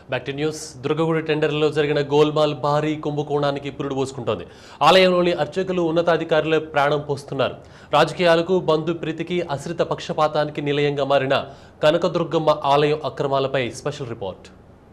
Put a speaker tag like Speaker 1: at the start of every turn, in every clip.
Speaker 1: Back to news దుర్గగుడి టెండర్లో జరిగిన గోల్మాల్ భారీ కుంభకోణానికి పురుడు పోసుకుంటోంది ఆలయంలోని అర్చకులు ఉన్నతాధికారులే ప్రాణం పోస్తున్నారు రాజకీయాలకు బంధు ప్రీతికి అశ్రిత పక్షపాతానికి నిలయంగా మారిన కనకదుర్గమ్మ ఆలయం అక్రమాలపై స్పెషల్ రిపోర్ట్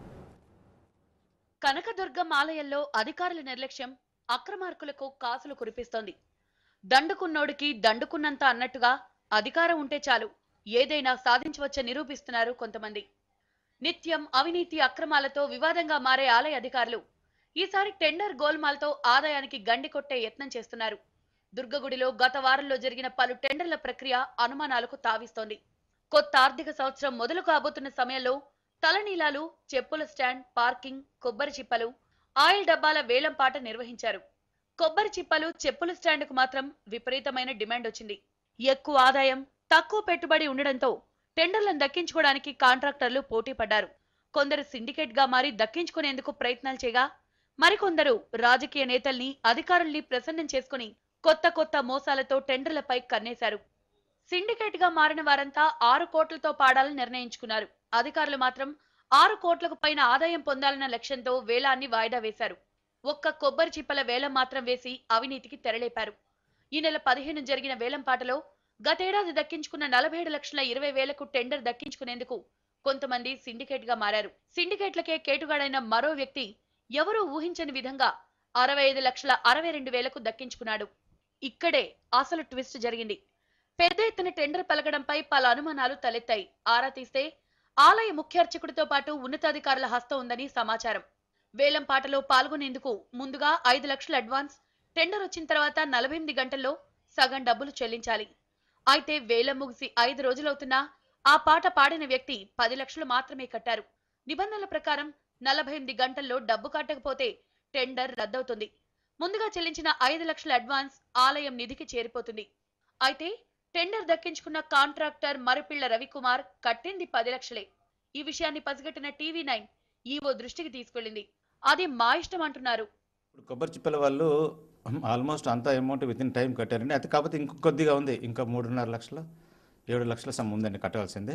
Speaker 2: కనకదుర్గం ఆలయంలో అధికారుల నిర్లక్ష్యం అక్రమార్కులకు కాసులు కురిపిస్తోంది దండుకున్నోడికి దండుకున్నంత అన్నట్టుగా అధికారం ఉంటే చాలు ఏదైనా సాధించవచ్చని నిరూపిస్తున్నారు కొంతమంది నిత్యం అవినీతి అక్రమాలతో వివాదంగా మారే ఆలయ అధికారులు ఈసారి టెండర్ గోల్మాల్తో ఆదాయానికి గండి కొట్టే యత్నం చేస్తున్నారు దుర్గగుడిలో గత వారంలో జరిగిన పలు టెండర్ల ప్రక్రియ అనుమానాలకు తావిస్తోంది కొత్త ఆర్థిక సంవత్సరం మొదలు కాబోతున్న సమయంలో తలనీలాలు చెప్పుల స్టాండ్ పార్కింగ్ కొబ్బరి చిప్పలు ఆయిల్ డబ్బాల వేలంపాట నిర్వహించారు కొబ్బరి చిప్పలు చెప్పుల స్టాండ్కు మాత్రం విపరీతమైన డిమాండ్ వచ్చింది ఎక్కువ ఆదాయం తక్కువ పెట్టుబడి ఉండడంతో టెండర్లను దక్కించుకోవడానికి కాంట్రాక్టర్లు పోటీ పడ్డారు కొందరు సిండికేట్ గా మారి దక్కించుకునేందుకు ప్రయత్నాలు చేయగా మరికొందరు రాజకీయ నేతల్ని అధికారుల్ని ప్రసన్నం చేసుకుని కొత్త కొత్త మోసాలతో టెండర్లపై కన్నేశారు సిండికేట్ గా మారిన వారంతా ఆరు కోట్లతో పాడాలని నిర్ణయించుకున్నారు అధికారులు మాత్రం ఆరు కోట్లకు పైన ఆదాయం పొందాలన్న లక్ష్యంతో వేలాన్ని వాయిదా వేశారు ఒక్క కొబ్బరి చిప్పల వేలం మాత్రం వేసి అవినీతికి తెరలేపారు ఈ నెల పదిహేను జరిగిన వేలంపాటలో గతేడాది దక్కించుకున్న నలభై ఏడు లక్షల ఇరవై వేలకు టెండర్ దక్కించుకునేందుకు కొంతమంది సిండికేట్ గా మారారు సిండికేట్లకే కేటుగాడైన మరో వ్యక్తి ఎవరూ ఊహించని విధంగా అరవై ఐదు లక్షల అరవై రెండు వేలకు దక్కించుకున్నాడు ఇక్కడే అసలు ట్విస్ట్ జరిగింది పెద్ద ఎత్తున టెండర్ పలకడంపై పలు అనుమానాలు తలెత్తాయి ఆరా తీస్తే ఆలయ ముఖ్య అర్చకుడితో పాటు ఉన్నతాధికారుల హస్తం ఉందని సమాచారం వేలం పాటలో పాల్గొనేందుకు ముందుగా ఐదు లక్షల అడ్వాన్స్ టెండర్ వచ్చిన తర్వాత నలభై ఎనిమిది గంటల్లో సగం డబ్బులు చెల్లించాలి అయితే వేలం ముగిసి ఐదు రోజులవుతున్నా ఆ పాట పాడిన వ్యక్తి పది లక్షలు మాత్రమే కట్టారు నిబంధనల ప్రకారం నలభై ఎనిమిది గంటల్లో డబ్బు కట్టకపోతే టెండర్ రద్దవుతుంది ముందుగా చెల్లించిన ఐదు లక్షల అడ్వాన్స్ ఆలయం నిధికి చేరిపోతుంది అయితే టెండర్ దక్కించుకున్న కాంట్రాక్టర్ మరిపిళ్ల రవికుమార్ కట్టింది పది లక్షలే ఈ విషయాన్ని పసిగట్టిన టీవీ నైన్ ఈవో దృష్టికి తీసుకెళ్లింది అది మా ఇష్టం అంటున్నారు
Speaker 3: ఇప్పుడు కొబ్బరి చిప్పల వాళ్ళు ఆల్మోస్ట్ అంత అమౌంట్ విత్ ఇన్ టైం కట్టారండి అది కాకపోతే ఇంకొక కొద్దిగా ఉంది ఇంకా మూడున్నర లక్షలు ఏడు లక్షల సమ్ ఉందండి కట్టాల్సింది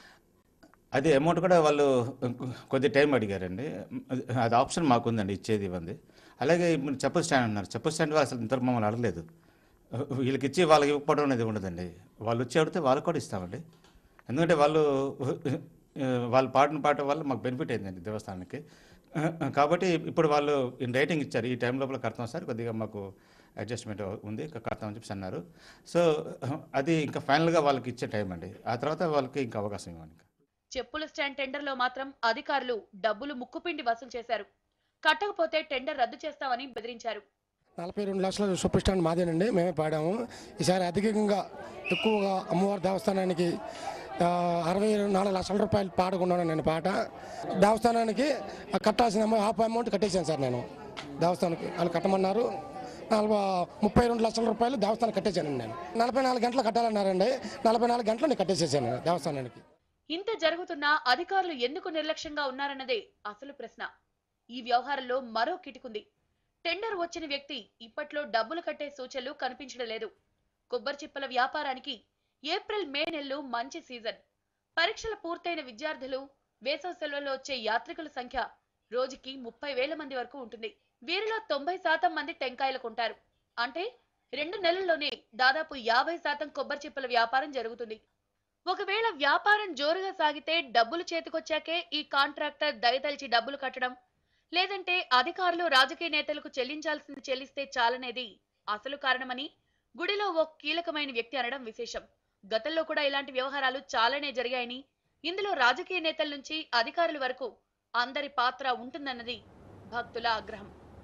Speaker 3: అది అమౌంట్ కూడా వాళ్ళు కొద్ది టైం అడిగారండి అది- అది ఆప్షన్ మాకు ఉందండి ఇచ్చేది ఇవ్వండి అలాగే ఇప్పుడు చెప్పల్ స్టాండ్ అన్నారు చెప్పల్ స్టాండ్ వాళ్ళు అసలు ఇంతవరకు మమ్మల్ని అడగలేదు వీళ్ళకి ఇచ్చి వాళ్ళకి ఇవ్వకపోవడం అనేది ఉండదండి వాళ్ళు వచ్చి అడిగితే వాళ్ళకి కూడా ఇస్తామండి ఎందుకంటే వాళ్ళు వాళ్ళు పాడిన పాట వల్ల మాకు బెనిఫిట్ అయిందండి దేవస్థానానికి కాబట్టి ఇప్పుడు వాళ్ళు ఇన్ రైటింగ్ ఇచ్చారు ఈ టైం లోపల కడతాం సార్ కొద్దిగా మాకు అడ్జస్ట్మెంట్ ఉంది ఇంకా కడతామని చెప్పి అన్నారు సో అది ఇంకా ఫైనల్గా వాళ్ళకి ఇచ్చే టైం అండి ఆ తర్వాత వాళ్ళకి ఇంకా అవకాశం ఇవ్వండి
Speaker 2: చెప్పుల స్టాండ్ టెండర్లో మాత్రం అధికారులు డబ్బులు ముక్కుపిండి వసూలు చేశారు కట్టకపోతే టెండర్ రద్దు చేస్తామని బెదిరించారు
Speaker 4: నలభై రెండు లక్షల సూపర్ స్టాండ్ మాదేనండి మేమే పాడాము ఈసారి అధికంగా ఎక్కువగా అమ్మవారి దేవస్థానానికి ఆ, అరవై నాలుగు లక్షల రూపాయలు పాడుకున్నాను నేను పాట దేవస్థానానికి ఆ కట్టాల్సిన అమౌ- హాఫ్ అమౌంట్ కట్టేశాను సార్ నేను దేవస్థానానికి వాళ్ళు కట్టమన్నారు నలభై ముప్పై రెండు లక్షల రూపాయలు దేవస్థానం కట్టేశాను నేను నలభై నాలుగు గంటలు కట్టాలన్నారండి నలభై నాలుగు గంటలు నేను కట్టేసేసాను నేను దేవస్థానానికి
Speaker 2: ఇంత జరుగుతున్నా అధికారులు ఎందుకు నిర్లక్ష్యంగా ఉన్నారన్నదే అసలు ప్రశ్న ఈ వ్యవహారంలో మరో కిటుకుంది టెండర్ వచ్చిన వ్యక్తి ఇప్పట్లో డబ్బులు కట్టే సూచనలు కనిపించడం లేదు కొబ్బరి చిప్పల వ్యాపారానికి ఏప్రిల్ మే నెలలు మంచి సీజన్ పరీక్షలు పూర్తయిన విద్యార్థులు వేసవి సెలవుల్లో వచ్చే యాత్రికుల సంఖ్య రోజుకి ముప్పై వేల మంది వరకు ఉంటుంది వీరిలో తొంభై శాతం మంది టెంకాయలు కొంటారు అంటే రెండు నెలల్లోనే దాదాపు యాభై శాతం కొబ్బరి చిప్పల వ్యాపారం జరుగుతుంది ఒకవేళ వ్యాపారం జోరుగా సాగితే డబ్బులు చేతికొచ్చాకే ఈ కాంట్రాక్టర్ దయతలిచి డబ్బులు కట్టడం లేదంటే అధికారులు రాజకీయ నేతలకు చెల్లించాల్సింది చెల్లిస్తే చాలనేది అసలు కారణమని గుడిలో ఓ కీలకమైన వ్యక్తి అనడం విశేషం గతంలో కూడా ఇలాంటి వ్యవహారాలు చాలానే జరిగాయని ఇందులో రాజకీయ నేతల నుంచి అధికారుల వరకు అందరి పాత్ర ఉంటుందన్నది భక్తుల ఆగ్రహం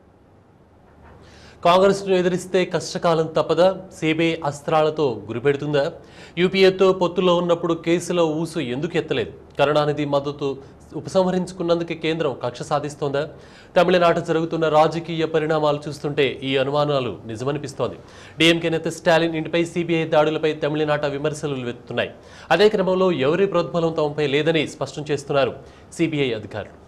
Speaker 1: కాంగ్రెస్ను ఎదిరిస్తే కష్టకాలం తప్పదా సిబిఐ అస్త్రాలతో గురిపెడుతుందా యూపీఏతో పొత్తులో ఉన్నప్పుడు కేసులో ఊసు ఎందుకు ఎత్తలేదు కరుణానిధి మద్దతు ఉపసంహరించుకున్నందుకు కేంద్రం కక్ష సాధిస్తోందా తమిళనాట జరుగుతున్న రాజకీయ పరిణామాలు చూస్తుంటే ఈ అనుమానాలు నిజమనిపిస్తోంది డీఎంకే నేత స్టాలిన్ ఇంటిపై సిబిఐ దాడులపై తమిళనాట విమర్శలు వెత్తున్నాయి అదే క్రమంలో ఎవరి ప్రోద్బలం తమపై లేదని స్పష్టం చేస్తున్నారు సిబిఐ అధికారులు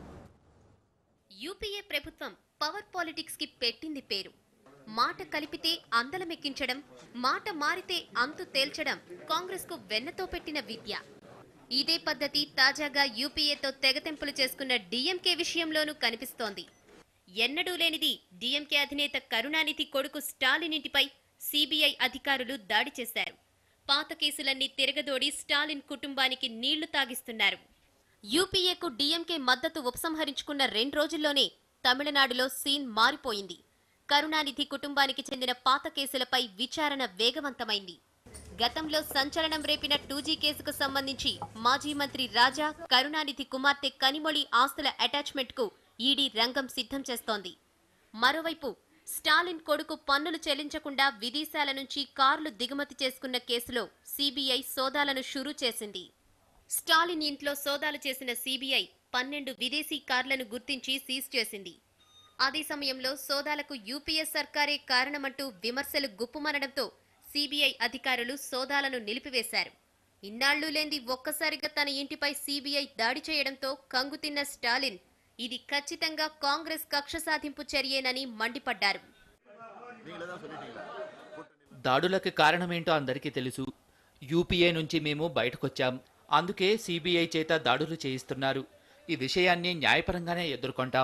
Speaker 5: యూపీఏ ప్రభుత్వం పవర్ పాలిటిక్స్ కి పెట్టింది పేరు మాట కలిపితే అందలమెక్కించడం మాట మారితే అంతు తేల్చడం కాంగ్రెస్ కు వెన్నతో పెట్టిన విద్య ఇదే పద్ధతి తాజాగా యూపీఏతో తెగతెంపులు చేసుకున్న డీఎంకే విషయంలోనూ కనిపిస్తోంది ఎన్నడూ లేనిది డీఎంకే అధినేత కరుణానిధి కొడుకు స్టాలిన్ ఇంటిపై సిబిఐ అధికారులు దాడి చేశారు పాత కేసులన్నీ తిరగదోడి స్టాలిన్ కుటుంబానికి నీళ్లు తాగిస్తున్నారు యూపీఏకు డీఎంకే మద్దతు ఉపసంహరించుకున్న రెండు రోజుల్లోనే తమిళనాడులో సీన్ మారిపోయింది కరుణానిధి కుటుంబానికి చెందిన పాత కేసులపై విచారణ వేగవంతమైంది గతంలో సంచలనం రేపిన టూజీ కేసుకు సంబంధించి మాజీ మంత్రి రాజా కరుణానిధి కుమార్తె కనిమొళి ఆస్తుల అటాచ్మెంట్ కు ఈడీ రంగం సిద్ధం చేస్తోంది మరోవైపు స్టాలిన్ కొడుకు పన్నులు చెల్లించకుండా విదేశాల నుంచి కార్లు దిగుమతి చేసుకున్న కేసులో సిబిఐ సోదాలను షురూ చేసింది స్టాలిన్ ఇంట్లో సోదాలు చేసిన సిబిఐ పన్నెండు విదేశీ కార్లను గుర్తించి సీజ్ చేసింది అదే సమయంలో సోదాలకు యూపీఏ సర్కారే కారణమంటూ విమర్శలు గుప్పుమనడంతో సిబిఐ అధికారులు సోదాలను నిలిపివేశారు ఇన్నాళ్లు లేంది ఒక్కసారిగా తన ఇంటిపై సిబిఐ దాడి చేయడంతో కంగుతిన్న స్టాలిన్ ఇది ఖచ్చితంగా కాంగ్రెస్ కక్ష సాధింపు చర్యేనని మండిపడ్డారు
Speaker 6: దాడులకు కారణమేంటో అందరికీ తెలుసు యూపీఏ నుంచి మేము బయటకొచ్చాం అందుకే సిబిఐ చేత దాడులు చేయిస్తున్నారు ఈ విషయాన్ని న్యాయపరంగానే ఎదుర్కొంటాం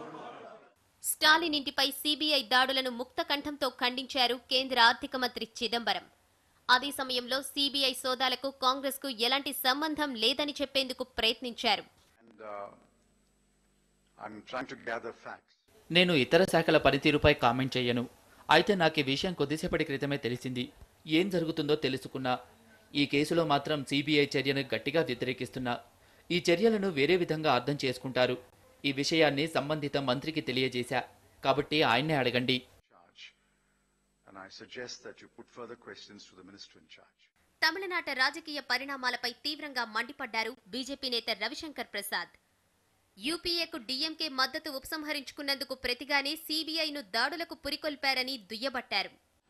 Speaker 5: స్టాలిన్ ఇంటిపై సిబిఐ దాడులను ముక్త కంఠంతో ఖండించారు కేంద్ర ఆర్థిక మంత్రి చిదంబరం అదే సమయంలో సిబిఐ సోదాలకు కాంగ్రెస్ కు ఎలాంటి సంబంధం లేదని చెప్పేందుకు ప్రయత్నించారు
Speaker 7: and uh, I'm trying to gather facts.
Speaker 6: నేను ఇతర శాఖల పనితీరుపై కామెంట్ చేయను అయితే నాకు ఈ విషయం కొద్దిసేపటి క్రితమే తెలిసింది ఏం జరుగుతుందో తెలుసుకున్నా ఈ కేసులో మాత్రం సిబిఐ చర్యను గట్టిగా వ్యతిరేకిస్తున్నా ఈ చర్యలను వేరే విధంగా అర్థం చేసుకుంటారు ఈ విషయాన్ని సంబంధిత మంత్రికి తెలియజేశా కాబట్టి ఆయన్నే అడగండి
Speaker 7: Charge. And I suggest that you put further questions to the minister in charge.
Speaker 5: తమిళనాట రాజకీయ పరిణామాలపై తీవ్రంగా మండిపడ్డారు బీజేపీ నేత రవిశంకర్ ప్రసాద్ యూపీఏకు డీఎంకే మద్దతు ఉపసంహరించుకున్నందుకు ప్రతిగానే సీబీఐను దాడులకు పురికొల్పారని దుయ్యబట్టారు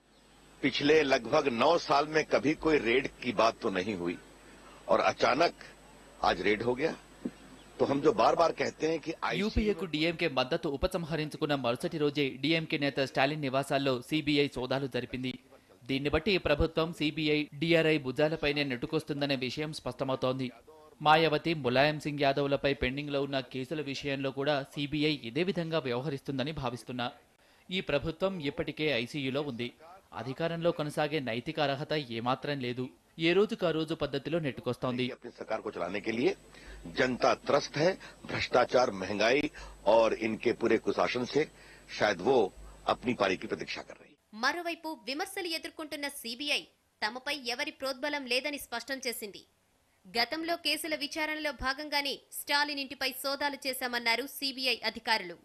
Speaker 8: पिछले लगभग नौ साल में कभी कोई रेड की बात तो नहीं हुई और अचानक आज रेड हो गया तो हम जो बार बार कहते हैं कि ICU
Speaker 6: యూపీఏకు డీఎంకే మద్దతు ఉపసంహరించుకున్న మరుసటి రోజే డీఎంకే నేత స్టాలిన్ నివాసాల్లో సిబిఐ సోదాలు జరిపింది దీన్ని బట్టి ప్రభుత్వం సిబిఐ డిఆర్ఐ భుజాలపైనే నెట్టుకొస్తుందనే విషయం స్పష్టమవుతోంది మాయావతి ములాయం సింగ్ యాదవ్లపై పెండింగ్లో ఉన్న కేసుల విషయంలో కూడా సిబిఐ ఇదే విధంగా వ్యవహరిస్తుందని భావిస్తున్నా ఈ ప్రభుత్వం ఇప్పటికే ఐసీయూలో ఉంది అధికారంలో కొనసాగే నైతిక అర్హత ఏమాత్రం లేదు ఏ రోజుకు ఆ రోజు పద్ధతిలో నెట్టుకొస్తోంది
Speaker 8: अपनी सरकार को चलाने के लिए जनता त्रस्त है भ्रष्टाचार महंगाई और इनके पूरे कुशासन से शायद वो अपनी पारी की प्रतीक्षा कर रही है
Speaker 5: మరోవైపు విమర్శలు ఎదుర్కొంటున్న సీబీఐ తమపై ఎవరి ప్రోద్బలం లేదని స్పష్టం చేసింది గతంలో కేసుల విచారణలో భాగంగానే స్టాలిన్ ఇంటిపై సోదాలు చేశామన్నారు సీబీఐ అధికారులు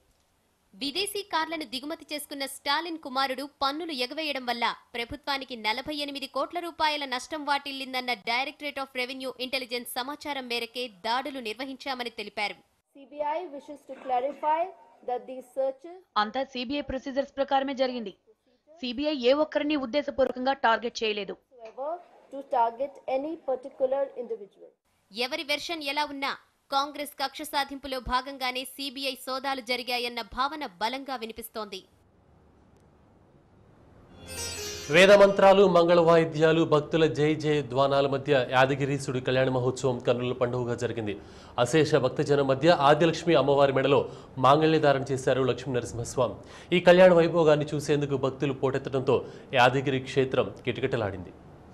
Speaker 5: విదేశీ కార్లను దిగుమతి చేసుకున్న స్టాలిన్ కుమారుడు పన్నులు ఎగవేయడం వల్ల ప్రభుత్వానికి నలభై ఎనిమిది కోట్ల రూపాయల నష్టం వాటిల్లిందన్న డైరెక్టరేట్ ఆఫ్ రెవెన్యూ ఇంటెలిజెన్స్ సమాచారం మేరకే దాడులు నిర్వహించామని తెలిపారు
Speaker 9: CBI wishes to clarify that these searches
Speaker 2: అంతా సిబిఐ ప్రొసీజర్స్ ప్రకారమే జరిగింది సిబిఐ ఏ ఒక్కరిని ఉద్దేశపూర్వకంగా టార్గెట్ చేయలేదు
Speaker 9: whatsoever to target any particular individual.
Speaker 5: ఎవరి వెర్షన్ ఎలా ఉన్నా కాంగ్రెస్ కక్ష సాధింపులో భాగంగానే సీబీఐ సోదాలు జరిగాయన్న భావన బలంగా వినిపిస్తోంది
Speaker 1: వేద మంత్రాలు మంగళ వాయిద్యాలు భక్తుల జై జయ ధ్వానాల మధ్య యాదగిరీసుడి కళ్యాణ మహోత్సవం కన్నుల పండుగగా జరిగింది అశేష భక్తజనం మధ్య ఆదిలక్ష్మి అమ్మవారి మెడలో మాంగళ్యధారణ చేశారు లక్ష్మీ నరసింహస్వామి ఈ కళ్యాణ వైభోగాన్ని చూసేందుకు భక్తులు పోటెత్తడంతో యాదగిరి క్షేత్రం కిటకిటలాడింది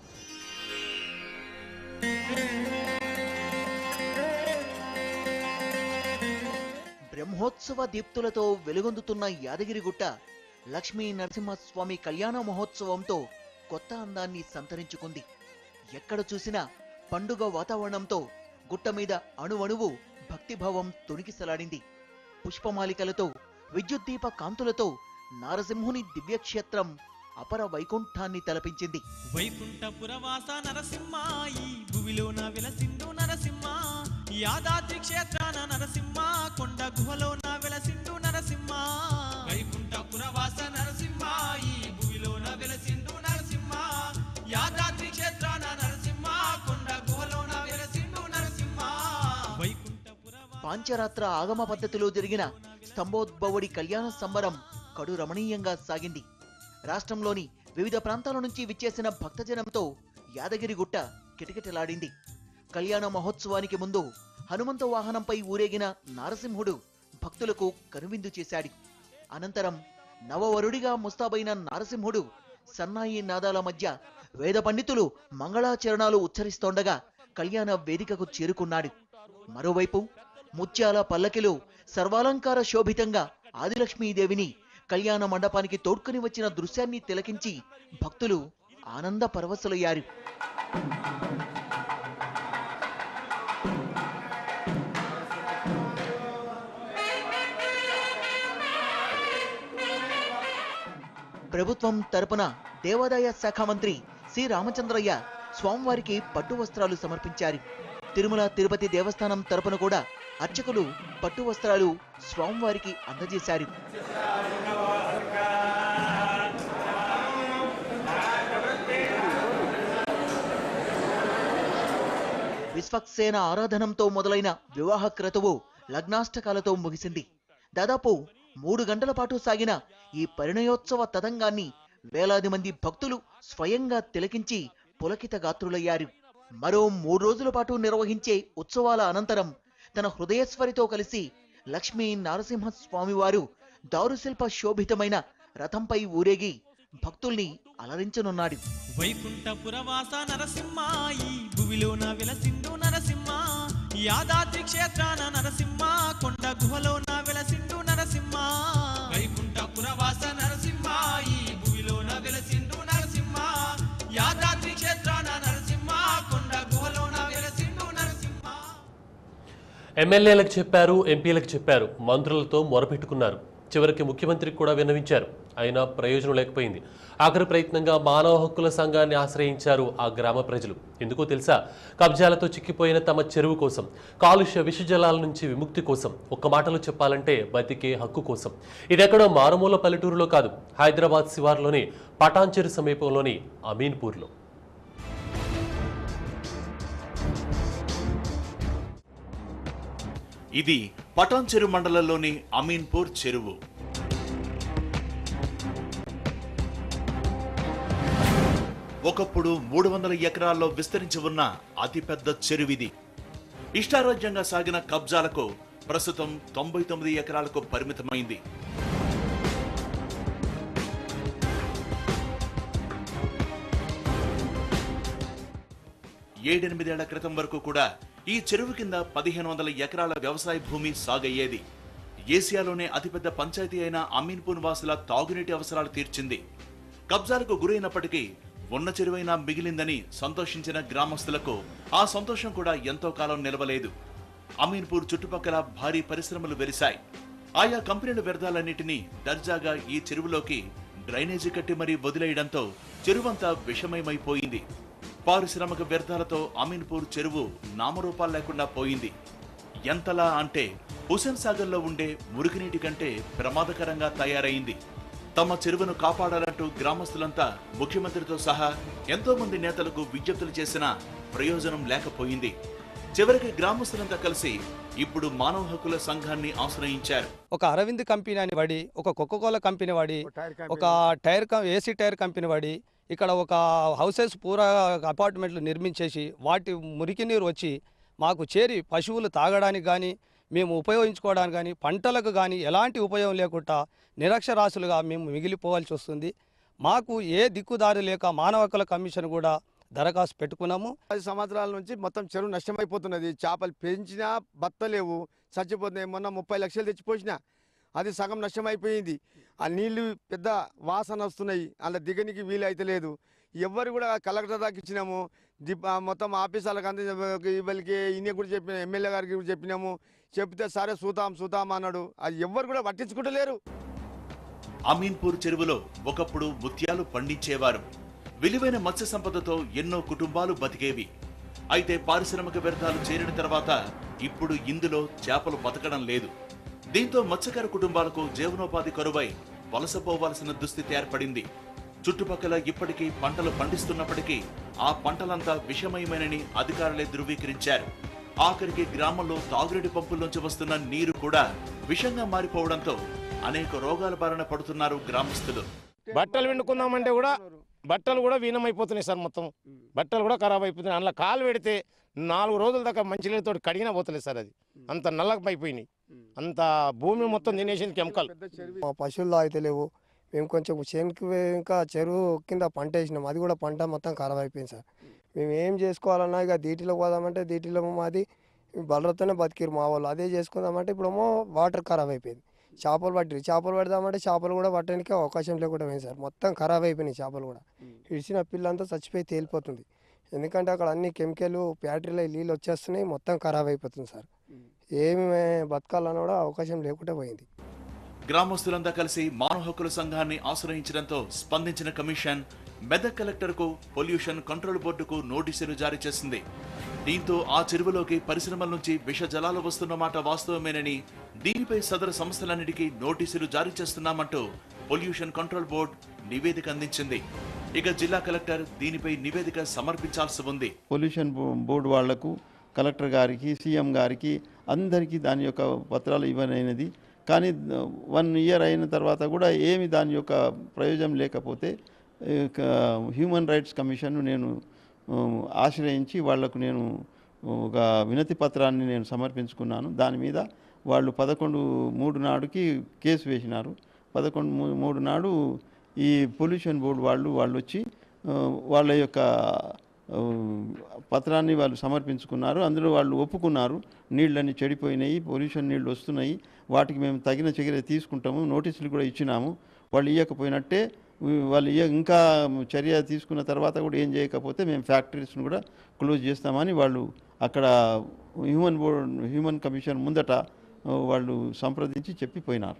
Speaker 10: బ్రహ్మోత్సవ దీప్తులతో వెలుగొందుతున్న యాదగిరిగుట్ట లక్ష్మీ నరసింహస్వామి కళ్యాణ మహోత్సవంతో కొత్త అందాన్ని సంతరించుకుంది ఎక్కడ చూసినా పండుగ వాతావరణంతో గుట్ట మీద అణువణువు భక్తిభావం తొణికిసలాడింది పుష్పమాలికలతో విద్యుత్ దీప కాంతులతో నారసింహుని దివ్యక్షేత్రం అపర వైకుంఠాన్ని తలపించింది
Speaker 11: వైకుంఠపురవాస నరసింహ ఈ భువిలోన వెలసిండు నరసింహ యాదాద్రి క్షేత్రాన నరసింహ కొండ గుహలోన వెలసిండు నరసింహ వైకుంఠపురవాస నరసింహ ఈ భువిలోన వెలసిండు నరసింహ యాదాద్రి క్షేత్రాన నరసింహ కొండ గుహలోన వెలసిండు నరసింహ వైకుంఠపురవాస
Speaker 10: పాంచరాత్ర ఆగమ పద్ధతిలో జరిగిన స్తంభోద్భవుడి కళ్యాణ సంబరం కడు రమణీయంగా సాగింది రాష్ట్రంలోని వివిధ ప్రాంతాల నుంచి విచ్చేసిన భక్తజనంతో యాదగిరిగుట్ట కిటకిటలాడింది కళ్యాణ మహోత్సవానికి ముందు హనుమంత వాహనంపై ఊరేగిన నారసింహుడు భక్తులకు కనువిందు చేశాడు అనంతరం నవవరుడిగా ముస్తాబైన నారసింహుడు సన్నాయి నాదాల మధ్య వేద పండితులు మంగళాచరణాలు ఉచ్చరిస్తోండగా కళ్యాణ వేదికకు చేరుకున్నాడు మరోవైపు ముత్యాల పల్లకిలో సర్వాలంకార శోభితంగా ఆదిలక్ష్మీదేవిని కళ్యాణ మండపానికి తోడ్కొని వచ్చిన దృశ్యాన్ని తిలకించి భక్తులు ఆనంద పరవశులయ్యారు ప్రభుత్వం తరపున దేవాదాయ శాఖ మంత్రి సి రామచంద్రయ్య స్వామివారికి పట్టు వస్త్రాలు సమర్పించారు తిరుమల తిరుపతి దేవస్థానం తరపున కూడా అర్చకులు పట్టు వస్త్రాలు స్వామివారికి అందజేశారు విశ్వక్సేన ఆరాధనంతో మొదలైన వివాహ క్రతువు లగ్నాష్టకాలతో ముగిసింది దాదాపు మూడు గంటల పాటు సాగిన ఈ పరిణయోత్సవ తతంగాన్ని వేలాది మంది భక్తులు స్వయంగా తిలకించి పులకిత గాత్రులయ్యారు మరో మూడు రోజుల పాటు నిర్వహించే ఉత్సవాల అనంతరం తన హృదయేశ్వరితో కలిసి లక్ష్మీ నరసింహ స్వామివారు దారుశిల్ప శోభితమైన రథంపై ఊరేగి భక్తుల్ని అలరించనున్నాడు
Speaker 11: వైకుంఠపురవాస నరసింహ ఈ భువిలోన వెలసిండు నరసింహ యాదాద్రి క్షేత్రాన నరసింహ కొండ గుహలోన వెలసిండు నరసింహ వైకుంఠపురవాస నరసింహ ఈ భువిలోన వెలసిండు నరసింహ యాదాద్రి క్షేత్రాన నరసింహ కొండ గుహలోన వెలసిండు నరసింహ
Speaker 1: ఎమ్మెల్యేలకు చెప్పారు ఎంపీలకు చెప్పారు మంత్రులతో మొరపెట్టుకున్నారు చివరికి ముఖ్యమంత్రికి కూడా విన్నవించారు అయినా ప్రయోజనం లేకపోయింది ఆఖరి ప్రయత్నంగా మానవ హక్కుల సంఘాన్ని ఆశ్రయించారు ఆ గ్రామ ప్రజలు ఎందుకో తెలుసా కబ్జాలతో చిక్కిపోయిన తమ చెరువు కోసం కాలుష్య విషజలాల నుంచి విముక్తి కోసం ఒక్క మాటలో చెప్పాలంటే బతికే హక్కు కోసం ఇదెక్కడో మారుమూల పల్లెటూరులో కాదు హైదరాబాద్ శివార్లోని పటాన్చెరు సమీపంలోని అమీన్పూర్లో
Speaker 12: ఇది పటాన్చెరు మండలంలోని అమీన్పూర్ చెరువు ఒకప్పుడు మూడు వందల ఎకరాల్లో విస్తరించి ఉన్న అతిపెద్ద చెరువిది ఇష్టారోజ్యంగా సాగిన కబ్జాలకు ప్రస్తుతం తొంభై తొమ్మిది ఎకరాలకు పరిమితమైంది ఏడెనిమిదేళ్ల క్రితం వరకు కూడా ఈ చెరువు కింద పదిహేను వందల ఎకరాల వ్యవసాయ భూమి సాగయ్యేది ఏసియాలోనే అతిపెద్ద పంచాయతీ అయిన అమీన్పూర్ వాసుల తాగునీటి అవసరాలు తీర్చింది కబ్జాలకు గురైనప్పటికీ ఉన్న చెరువైనా మిగిలిందని సంతోషించిన గ్రామస్తులకు ఆ సంతోషం కూడా ఎంతో కాలం నిలవలేదు అమీన్పూర్ చుట్టుపక్కల భారీ పరిశ్రమలు వెలిశాయి ఆయా కంపెనీల వ్యర్థాలన్నిటినీ దర్జాగా ఈ చెరువులోకి డ్రైనేజీ కట్టి మరీ వదిలేయడంతో చెరువంతా విషమయమైపోయింది పారిశ్రామిక వ్యర్థాలతో అమీన్పూర్ చెరువు నామరూపాలు లేకుండా పోయింది ఎంతలా అంటే హుసేన్ సాగర్లో ఉండే మురుగునీటి కంటే ప్రమాదకరంగా తయారైంది తమ చెరువును కాపాడాలంటూ గ్రామస్తులంతా ముఖ్యమంత్రితో సహా ఎంతో మంది నేతలకు విజ్ఞప్తులు చేసినా ప్రయోజనం లేకపోయింది చివరికి గ్రామస్తులంతా కలిసి ఇప్పుడు మానవ హక్కుల సంఘాన్ని ఆశ్రయించారు
Speaker 13: ఒక అరవింద్ కంపెనీ అని వాడి ఒక కోకోకోలా కంపెనీ వాడి ఒక టైర్ కం- ఏసీ టైర్ కంపెనీ వాడి ఇక్కడ ఒక హౌసెస్ పూరా అపార్ట్మెంట్లు నిర్మించేసి వాటి మురికి నీరు వచ్చి మాకు చేరి పశువులు తాగడానికి కానీ మేము ఉపయోగించుకోవడానికి కానీ పంటలకు కానీ ఎలాంటి ఉపయోగం లేకుండా నిరక్షరాస్యులుగా మేము మిగిలిపోవాల్సి వస్తుంది మాకు ఏ దిక్కుదారి లేక మానవ హక్కుల కమిషన్ కూడా దరఖాస్తు పెట్టుకున్నాము
Speaker 14: పది సంవత్సరాల నుంచి మొత్తం చెరువు నష్టమైపోతున్నది చేపలు పెంచినా బత్తలేవు చచ్చిపోతున్నాయి మొన్న ముప్పై లక్షలు తెచ్చిపోసిన అది సగం నష్టమైపోయింది ఆ నీళ్లు పెద్ద వాసన వస్తున్నాయి అలా దిగనికి వీలు అయితే లేదు ఎవరు కూడా కలెక్టర్ దాకా ఇచ్చినాము దిప్- ఆ మొత్తం ఆఫీసర్లకు అంద వీళ్ళకి ఈయన కూడా చెప్పిన ఎమ్మెల్యే గారికి కూడా చెప్పినాము చెప్తే సరే చూతాం చూతాం అన్నాడు అది ఎవరు కూడా పట్టించుకుంటలేరు
Speaker 12: అమీన్పూర్ చెరువులో ఒకప్పుడు ముత్యాలు పండించేవారు విలువైన మత్స్య సంపదతో ఎన్నో కుటుంబాలు బతికేవి అయితే పారిశ్రామిక వ్యర్థాలు చేరిన తర్వాత ఇప్పుడు ఇందులో చేపలు బతకడం లేదు దీంతో మత్స్యకార కుటుంబాలకు జీవనోపాధి కరువై వలసపోవాల్సిన దుస్థితి ఏర్పడింది చుట్టుపక్కల ఇప్పటికీ పంటలు పండిస్తున్నప్పటికీ ఆ పంటలంతా విషమయమేనని అధికారులే ధృవీకరించారు ఆఖరికి గ్రామంలో తాగునీటి పంపుల్లోంచి వస్తున్న నీరు కూడా విషంగా మారిపోవడంతో అనేక రోగాల బారిన పడుతున్నారు గ్రామస్తులు
Speaker 14: బట్టలు పిండుకుందామంటే కూడా
Speaker 15: బట్టలు కూడా వీణమైపోతున్నాయి సార్ మొత్తం బట్టలు కూడా ఖరాబ్ అయిపోతున్నాయి అందులో కాలు పెడితే నాలుగు రోజుల దాకా మంచినీళ్ళతో కడిగినా పోతలేదు సార్ అది అంత నల్లగా అయిపోయినాయి అంత భూమి మొత్తం తినేసింది కెమికల్
Speaker 16: మా పశువులు తాగితలేవు మేము కొంచెం చేనుకి ఇంకా చెరువు కింద పంట వేసినాం అది కూడా పంట మొత్తం ఖరాబ్ అయిపోయింది సార్ మేము ఏం చేసుకోవాలన్నా ఇక దీటిలో పోదామంటే దీటిలో మాది బలరతోనే బతికిరు మా వాళ్ళు అదే చేసుకుందామంటే ఇప్పుడేమో వాటర్ ఖరాబ్ అయిపోయింది చేపలు పట్టిరు చేపలు పడదామంటే చేపలు కూడా పట్టడానికి అవకాశం లేకుండా పోయింది సార్ మొత్తం ఖరాబ్ అయిపోయినాయి చేపలు కూడా ఇడిచిన పిల్లంతా చచ్చిపోయి తేలిపోతుంది ఎందుకంటే అక్కడ అన్ని కెమికల్ ఫ్యాక్టరీలో నీళ్ళు వచ్చేస్తున్నాయి మొత్తం ఖరాబ్ అయిపోతుంది సార్ ఏమి బతకాలన్నా కూడా అవకాశం లేకుండా పోయింది
Speaker 12: గ్రామస్తులంతా కలిసి మానవ హక్కుల సంఘాన్ని ఆశ్రయించడంతో స్పందించిన కమిషన్ మెదక్ కలెక్టర్కు పొల్యూషన్ కంట్రోల్ బోర్డుకు నోటీసులు జారీ చేసింది దీంతో ఆ చెరువులోకి పరిశ్రమల నుంచి విష జలాలు వస్తున్న మాట వాస్తవమేనని దీనిపై సదరు సంస్థలన్నిటికీ నోటీసులు జారీ చేస్తున్నామంటూ పొల్యూషన్ కంట్రోల్ బోర్డు నివేదిక అందించింది ఇక జిల్లా కలెక్టర్ దీనిపై నివేదిక సమర్పించాల్సి ఉంది
Speaker 17: పొల్యూషన్ బో- బోర్డు వాళ్లకు కలెక్టర్ గారికి సీఎం గారికి అందరికీ దాని యొక్క పత్రాలు ఇవ్వనైనది కానీ వన్ ఇయర్ అయిన తర్వాత కూడా ఏమి దాని యొక్క ప్రయోజనం లేకపోతే ఇక హ్యూమన్ రైట్స్ కమిషన్ను నేను ఆ, ఆశ్రయించి వాళ్లకు నేను ఒక వినతి పత్రాన్ని నేను సమర్పించుకున్నాను దాని మీద వాళ్ళు పదకొండు మూడు నాడుకి కేసు వేసినారు పదకొండు మూ- మూడు నాడు ఈ పొల్యూషన్ బోర్డు వాళ్ళు వాళ్ళు వచ్చి ఆ, వాళ్ళ యొక్క ఆ, పత్రాన్ని వాళ్ళు సమర్పించుకున్నారు అందులో వాళ్ళు ఒప్పుకున్నారు నీళ్ళని చెడిపోయినాయి పొల్యూషన్ నీళ్ళు వస్తున్నాయి వాటికి మేము తగిన చర్య తీసుకుంటాము నోటీసులు కూడా ఇచ్చినాము వాళ్ళు ఇవ్వకపోయినట్టే వీ- వాళ్ళు ఇయ్య ఇంకా చర్య తీసుకున్న తర్వాత కూడా ఏం చేయకపోతే మేము ఫ్యాక్టరీస్ను కూడా క్లోజ్ చేస్తామని వాళ్ళు అక్కడ హ్యూమన్ బోర్డ్ హ్యూమన్ కమిషన్ ముందట ఆ, వాళ్ళు సంప్రదించి చెప్పిపోయినారు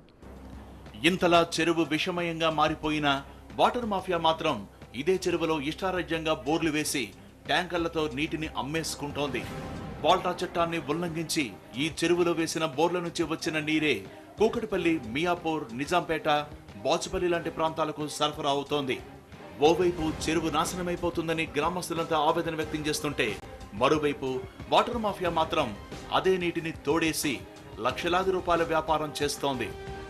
Speaker 12: ఇంతలా చెరువు విషమయంగా మారిపోయిన వాటర్ మాఫియా మాత్రం ఇదే చెరువులో ఇష్టారాజ్యంగా బోర్లు వేసి ట్యాంకర్లతో నీటిని అమ్మేసుకుంటోంది వాల్టా చట్టాన్ని ఉల్లంఘించి ఈ చెరువులో వేసిన బోర్ల నుంచి వచ్చిన నీరే కూకటిపల్లి మియాపూర్ నిజాంపేట బాచుపల్లి లాంటి ప్రాంతాలకు సరఫరా అవుతోంది ఓవైపు చెరువు నాశనమైపోతుందని గ్రామస్తులంతా ఆవేదన వ్యక్తం చేస్తుంటే మరోవైపు వాటర్ మాఫియా మాత్రం అదే నీటిని తోడేసి లక్షలాది రూపాయల వ్యాపారం చేస్తోంది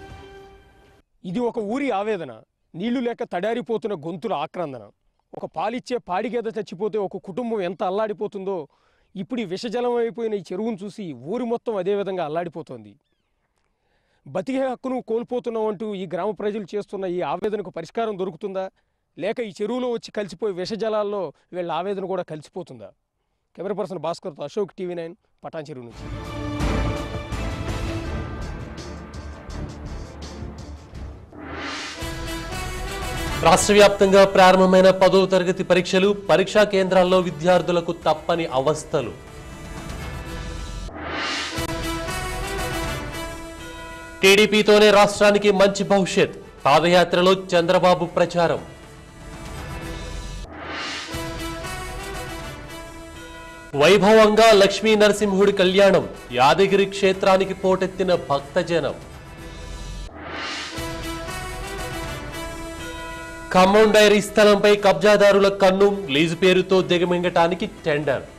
Speaker 18: ఇది ఒక ఊరి ఆవేదన నీళ్లు లేక తడారిపోతున్న గొంతుల ఆక్రందన ఒక పాలిచ్చే పాడిగేద చచ్చిపోతే ఒక కుటుంబం ఎంత అల్లాడిపోతుందో ఇప్పుడు ఈ విషజలం అయిపోయిన ఈ చెరువును చూసి ఊరి మొత్తం అదే విధంగా అల్లాడిపోతోంది బతికే హక్కును కోల్పోతున్నాం అంటూ ఈ గ్రామ ప్రజలు చేస్తున్న ఈ ఆవేదనకు పరిష్కారం దొరుకుతుందా లేక ఈ చెరువులో వచ్చి కలిసిపోయే విషజలాల్లో వీళ్ళ ఆవేదన కూడా కలిసిపోతుందా కెమెరా పర్సన్ భాస్కర్తో Ashok TV nine Patancheru నుంచి
Speaker 1: రాష్ట్ర వ్యాప్తంగా ప్రారంభమైన పదో తరగతి పరీక్షలు పరీక్షా కేంద్రాల్లో విద్యార్థులకు తప్పని అవస్థలు టీడీపీతోనే రాష్ట్రానికి మంచి భవిష్యత్ పాదయాత్రలో చంద్రబాబు ప్రచారం వైభవంగా లక్ష్మీ నరసింహుడి కళ్యాణం యాదగిరి క్షేత్రానికి పోటెత్తిన భక్తజనం ఖమ్మం డైరీ స్థలంపై కబ్జాదారుల కన్ను లీజు పేరుతో దిగమింగటానికి టెండర్